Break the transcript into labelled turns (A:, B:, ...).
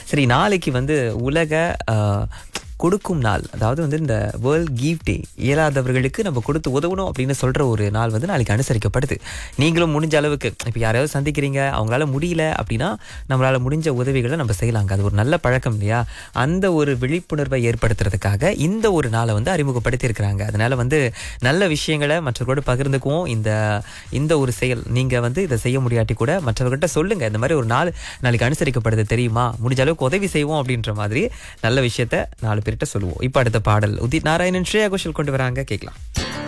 A: சரி நாளைக்கு வந்து உலக ஆஹ், கொடுக்கும் நாள் அதாவது வந்து இந்த வேர்ல்ட் கிஃப்ட் டே இயலாதவர்களுக்கு நம்ம கொடுத்து உதவணும் அப்படின்னு சொல்ற ஒரு நாள் வந்து நாளைக்கு அனுசரிக்கப்படுது நீங்களும் முடிஞ்ச அளவுக்கு இப்போ யாரையாவது சந்திக்கிறீங்க அவங்களால முடியல அப்படின்னா நம்மளால முடிஞ்ச உதவிகளை நம்ம செய்யலாங்க அது ஒரு நல்ல பழக்கம் இல்லையா அந்த ஒரு விழிப்புணர்வை ஏற்படுத்துறதுக்காக இந்த ஒரு நாளை வந்து அறிமுகப்படுத்தி இருக்கிறாங்க அதனால வந்து நல்ல விஷயங்களை மற்றவர்களோடு பகிர்ந்துக்குவோம் இந்த இந்த ஒரு செயல் நீங்க வந்து இதை செய்ய முடியாட்டி கூட மற்றவர்கிட்ட சொல்லுங்க இந்த மாதிரி ஒரு நாள் நாளைக்கு அனுசரிக்கப்படுது தெரியுமா முடிஞ்ச அளவுக்கு உதவி செய்வோம் அப்படின்ற மாதிரி நல்ல விஷயத்த நாலு பேர்கிட்ட சொல்லுவோம் இப்போ அடுத்த பாடல் உதித் நாராயணன் ஸ்ரேயா கோஷல் கொண்டு வராங்க கேட்கலாம்